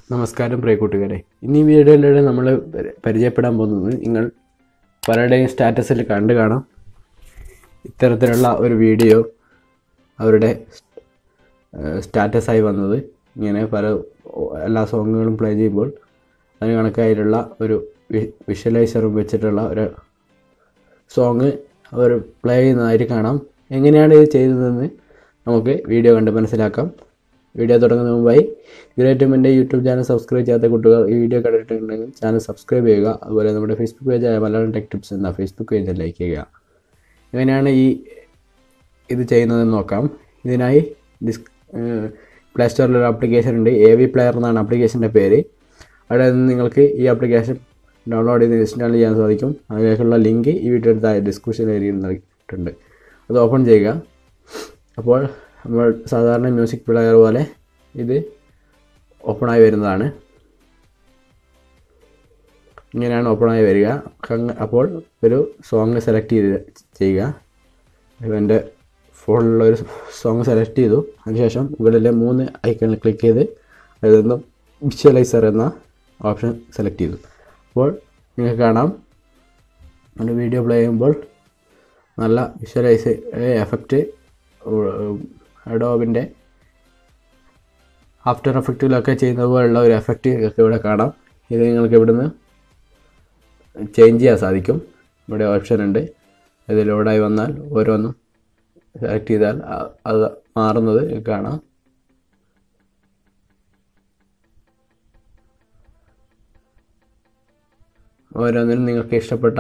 നമസ്കാരം പ്രിയ കൂട്ടുകാരെ ഇന്ന് ഈ വീഡിയോയിലൂടെ നമ്മൾ പരി- പരിചയപ്പെടാൻ പോകുന്നത് നിങ്ങൾ പലരുടെയും സ്റ്റാറ്റസിൽ കണ്ടു കാണാം ഇത്തരത്തിലുള്ള ഒരു വീഡിയോ അവരുടെ സ്റ്റാറ്റസായി വന്നത് ഇങ്ങനെ പല എല്ലാ സോങ്ങുകളും പ്ലേ ചെയ്യുമ്പോൾ അതിന് കണക്കായിട്ടുള്ള ഒരു വിഷ്വലൈസറും വെച്ചിട്ടുള്ള ഒരു സോങ് അവർ പ്ലേ ചെയ്യുന്നതായിട്ട് കാണാം എങ്ങനെയാണ് ഇത് ചെയ്തതെന്ന് നമുക്ക് വീഡിയോ കണ്ട് മനസ്സിലാക്കാം വീഡിയോ തുടങ്ങുന്ന മുമ്പായി ഇതുവരെയായിട്ടും എൻ്റെ യൂട്യൂബ് ചാനൽ സബ്സ്ക്രൈബ് ചെയ്യാത്ത കുട്ടികൾ ഈ വീഡിയോ കണ്ടിട്ടുണ്ടെങ്കിൽ ചാനൽ സബ്സ്ക്രൈബ് ചെയ്യുക അതുപോലെ നമ്മുടെ ഫേസ്ബുക്ക് പേജായ മലയാളം ടെക് ടിപ്സ് എന്ന ഫേസ്ബുക്ക് പേജ് ലൈക്ക് ചെയ്യുക എങ്ങനെയാണ് ഈ ഇത് ചെയ്യുന്നതെന്ന് നോക്കാം ഇതിനായി ഡിസ് പ്ലേ സ്റ്റോറിൽ ഒരു ആപ്ലിക്കേഷൻ ഉണ്ട് എ വി പ്ലെയർ എന്നാണ് ആപ്ലിക്കേഷൻ്റെ പേര് അവിടെ നിന്ന് നിങ്ങൾക്ക് ഈ ആപ്ലിക്കേഷൻ ഡൗൺലോഡ് ചെയ്ത് ഇൻസ്റ്റാൾ ചെയ്യാൻ സാധിക്കും അതിലേക്കുള്ള ലിങ്ക് ഈ വീഡിയോയുടെ താഴെ ഡിസ്ക്രിപ്ഷൻ ഏരിയയിൽ നൽകിയിട്ടുണ്ട് അത് ഓപ്പൺ ചെയ്യുക അപ്പോൾ നമ്മൾ സാധാരണ മ്യൂസിക് പ്ലെയർ പോലെ ഇത് ഓപ്പണായി വരുന്നതാണ് ഇങ്ങനെയാണ് ഓപ്പണായി വരിക അങ്ങ് അപ്പോൾ ഒരു സോങ് സെലക്ട് ചെയ്ത് ചെയ്യുക എൻ്റെ ഫോണിലുള്ള ഒരു സോങ് സെലക്ട് ചെയ്തു അതിനുശേഷം മുകളിലെ മൂന്ന് ഐക്കണിൽ ക്ലിക്ക് ചെയ്ത് അതിൽ നിന്നും വിഷ്വലൈസർ എന്ന ഓപ്ഷൻ സെലക്ട് ചെയ്തു അപ്പോൾ നിങ്ങൾക്ക് കാണാം നമ്മുടെ വീഡിയോ പ്ലേ ചെയ്യുമ്പോൾ നല്ല വിഷ്വലൈസ് എഫക്റ്റ് അഡോബിൻ്റെ ആഫ്റ്റർ എഫക്റ്റിലൊക്കെ ചെയ്യുന്ന പോലുള്ള ഒരു എഫക്റ്റ് നിങ്ങൾക്ക് ഇവിടെ കാണാം ഇത് നിങ്ങൾക്ക് ഇവിടുന്ന് ചേഞ്ച് ചെയ്യാൻ സാധിക്കും ഇവിടെ ഓപ്ഷൻ ഉണ്ട് ഇത് ലോഡായി വന്നാൽ ഓരോന്നും സെലക്ട് ചെയ്താൽ അ- അത് മാറുന്നത് കാണാം ഓരോന്നിനും നിങ്ങൾക്ക് ഇഷ്ടപ്പെട്ട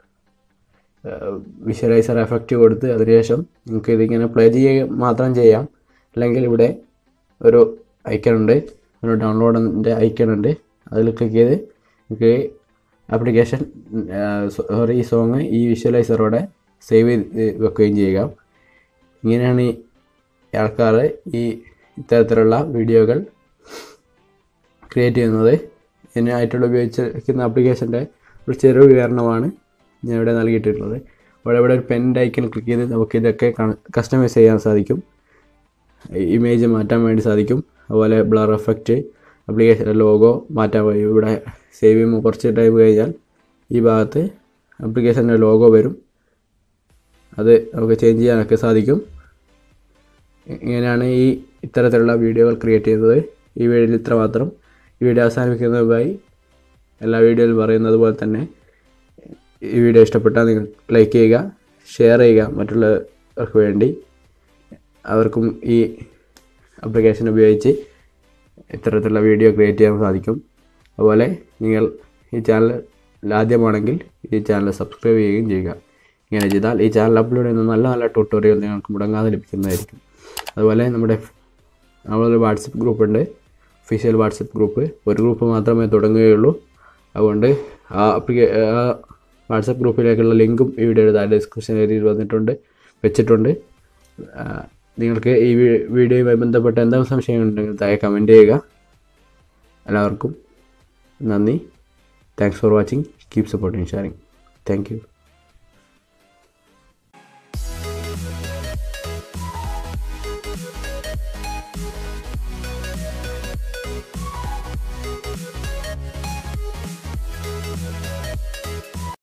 വിഷ്വലൈസർ എഫക്റ്റ് കൊടുത്ത് അതിനുശേഷം നിങ്ങൾക്ക് ഇതിങ്ങനെ പ്ലേ ചെയ്യുക മാത്രം ചെയ്യാം അല്ലെങ്കിൽ ഇവിടെ ഒരു ഐക്കൺ ഉണ്ട് ഒരു ഡൗൺലോഡിൻ്റെ ഐക്കൺ ഉണ്ട് അതിൽ ക്ലിക്ക് ചെയ്ത് നിങ്ങൾക്ക് ആപ്ലിക്കേഷൻ സോറി ഈ സോങ് ഈ വിഷ്വലൈസറോടെ സേവ് ചെയ്ത് വെക്കുകയും ചെയ്യുക ഇങ്ങനെയാണ് ഈ ആൾക്കാർ ഈ ഇത്തരത്തിലുള്ള വീഡിയോകൾ ക്രിയേറ്റ് ചെയ്യുന്നത് ഇതിനായിട്ടുള്ള ഉപയോഗിച്ചിരിക്കുന്ന ആപ്ലിക്കേഷൻ്റെ ഒരു ചെറിയ വിവരണമാണ് ഞാൻ ഇവിടെ നൽകിയിട്ടുള്ളത് അവിടെ ഇവിടെ ഒരു പെൻ ഐക്കൺ ക്ലിക്ക് ചെയ്ത് നമുക്ക് ഇതൊക്കെ കസ്റ്റമൈസ് ചെയ്യാൻ സാധിക്കും ഇമേജ് മാറ്റാൻ വേണ്ടി സാധിക്കും അതുപോലെ ബ്ലർ എഫക്റ്റ് ആപ്ലിക്കേഷൻ്റെ ലോഗോ മാറ്റാൻ കഴിയും ഇവിടെ സേവ് ചെയ്യുമ്പോൾ കുറച്ച് ടൈം കഴിഞ്ഞാൽ ഈ ഭാഗത്ത് ആപ്ലിക്കേഷൻ്റെ ലോഗോ വരും അത് നമുക്ക് ചേഞ്ച് ചെയ്യാനൊക്കെ സാധിക്കും ഇങ്ങനെയാണ് ഈ ഇത്തരത്തിലുള്ള വീഡിയോകൾ ക്രിയേറ്റ് ചെയ്യുന്നത് ഈ വീഡിയോയിൽ ഇത്ര മാത്രം ഈ വീഡിയോ അവസാനിപ്പിക്കുന്നതുമായി എല്ലാ വീഡിയോയിലും പറയുന്നത് പോലെ തന്നെ ഈ വീഡിയോ ഇഷ്ടപ്പെട്ടാൽ നിങ്ങൾ ലൈക്ക് ചെയ്യുക ഷെയർ ചെയ്യുക മറ്റുള്ളവർക്ക് വേണ്ടി അവർക്കും ഈ ആപ്ലിക്കേഷൻ ഉപയോഗിച്ച് ഇത്തരത്തിലുള്ള വീഡിയോ ക്രിയേറ്റ് ചെയ്യാൻ സാധിക്കും അതുപോലെ നിങ്ങൾ ഈ ചാനൽ ആദ്യമാണെങ്കിൽ ഈ ചാനൽ സബ്സ്ക്രൈബ് ചെയ്യുകയും ചെയ്യുക ഇങ്ങനെ ചെയ്താൽ ഈ ചാനൽ അപ്ലോഡ് ചെയ്യുന്ന നല്ല നല്ല ട്യൂട്ടോറിയൽ നിങ്ങൾക്ക് മുടങ്ങാതെ ലഭിക്കുന്നതായിരിക്കും അതുപോലെ നമ്മുടെ നമ്മളൊരു വാട്സപ്പ് ഗ്രൂപ്പ് ഉണ്ട് ഒഫീഷ്യൽ വാട്സപ്പ് ഗ്രൂപ്പ് ഒരു ഗ്രൂപ്പ് മാത്രമേ തുടങ്ങുകയുള്ളൂ അതുകൊണ്ട് ആ ആപ്ലിക്കേ ആ വാട്സപ്പ് ഗ്രൂപ്പിലേക്കുള്ള ലിങ്കും ഈ വീഡിയോയുടെ താഴെ ഡിസ്ക്രിപ്ഷൻ ഏരിയയിൽ വന്നിട്ടുണ്ട് വെച്ചിട്ടുണ്ട് ആ, നിങ്ങൾക്ക് ഈ വീ- വീഡിയോയുമായി ബന്ധപ്പെട്ട എന്തെങ്കിലും സംശയങ്ങളുണ്ടെങ്കിൽ താഴെ കമൻറ്റ് ചെയ്യുക എല്ലാവർക്കും നന്ദി thanks for watching keep supporting sharing thank U